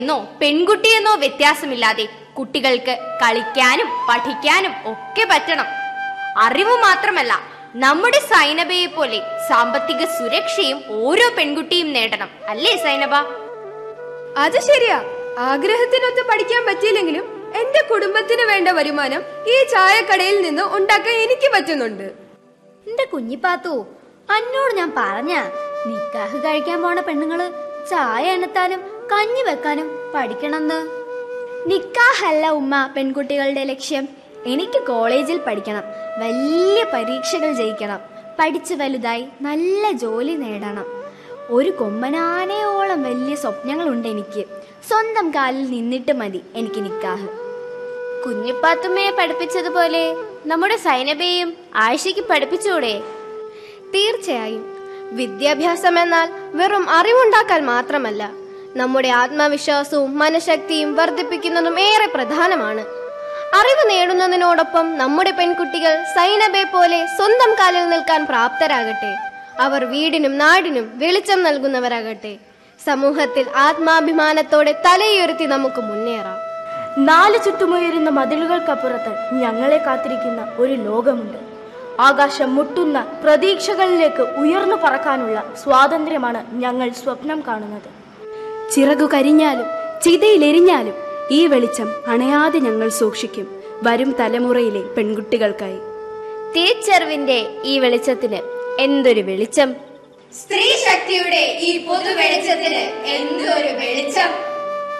എന്നോ പെൺകുട്ടിയെന്നോ വ്യത്യാസമില്ലാതെ കുട്ടികൾക്ക് കളിക്കാനും പഠിക്കാനും ഒക്കെ പറ്റണം അറിവ് മാത്രമല്ല നമ്മുടെ സൈനബയെ പോലെ സാമ്പത്തിക സുരക്ഷയും ഓരോ പെൺകുട്ടിയും നേടണം അല്ലേ സൈനബ അത് ശരിയാ ആഗ്രഹത്തിനൊത്ത് പഠിക്കാൻ പറ്റിയില്ലെങ്കിലും എന്റെ കുടുംബത്തിന് വേണ്ട വരുമാനം ഈ ചായക്കടയിൽ നിന്ന് ഉണ്ടാക്കാൻ എനിക്ക് പറ്റുന്നുണ്ട് എന്റെ കുഞ്ഞിപ്പാത്തു അന്നോട് ഞാൻ പറഞ്ഞ നിക്കാഹ് കഴിക്കാൻ പോണ പെണ്ണുങ്ങള് ചായ എണ്ണത്താനും കഞ്ഞി വെക്കാനും പഠിക്കണമെന്ന് നിക്കാഹല്ല ഉമ്മ പെൺകുട്ടികളുടെ ലക്ഷ്യം എനിക്ക് കോളേജിൽ പഠിക്കണം വലിയ പരീക്ഷകൾ ജയിക്കണം പഠിച്ച് വലുതായി നല്ല ജോലി നേടണം ഒരു കൊമ്മനാനയോളം വലിയ സ്വപ്നങ്ങളുണ്ട് എനിക്ക് സ്വന്തം കാലിൽ നിന്നിട്ട് മതി എനിക്ക് നിക്കാഹ് കുഞ്ഞിപ്പാത്തുമ്മയെ പഠിപ്പിച്ചതുപോലെ നമ്മുടെ സൈനബയെയും ആയിഷയ്ക്ക് പഠിപ്പിച്ചൂടെ തീർച്ചയായും വിദ്യാഭ്യാസം എന്നാൽ വെറും അറിവുണ്ടാക്കാൻ മാത്രമല്ല നമ്മുടെ ആത്മവിശ്വാസവും മനഃശക്തിയും വർദ്ധിപ്പിക്കുന്നതും ഏറെ പ്രധാനമാണ് അറിവ് നേടുന്നതിനോടൊപ്പം നമ്മുടെ പെൺകുട്ടികൾ സൈനബെ പോലെ സ്വന്തം കാലിൽ നിൽക്കാൻ പ്രാപ്തരാകട്ടെ അവർ വീടിനും നാടിനും വെളിച്ചം നൽകുന്നവരാകട്ടെ സമൂഹത്തിൽ ആത്മാഭിമാനത്തോടെ തലയുയർത്തി നമുക്ക് മുന്നേറാം നാല് ചുറ്റുമുയരുന്ന മതിലുകൾക്കപ്പുറത്ത് ഞങ്ങളെ കാത്തിരിക്കുന്ന ഒരു ലോകമുണ്ട് ആകാശം മുട്ടുന്ന പ്രതീക്ഷകളിലേക്ക് ഉയർന്നു പറക്കാനുള്ള സ്വാതന്ത്ര്യമാണ് ഞങ്ങൾ സ്വപ്നം കാണുന്നത് ചിറകു കരിഞ്ഞാലും ചിതയിലെരിഞ്ഞാലും ഈ വെളിച്ചം അണയാതെ ഞങ്ങൾ സൂക്ഷിക്കും വരും തലമുറയിലെ പെൺകുട്ടികൾക്കായി തിരിച്ചറിവിന്റെ ഈ വെളിച്ചത്തിന് എന്തൊരു വെളിച്ചം സ്ത്രീ ശക്തിയുടെ ഈ പൊതു വെളിച്ചത്തിന് എന്തൊരു വെളിച്ചം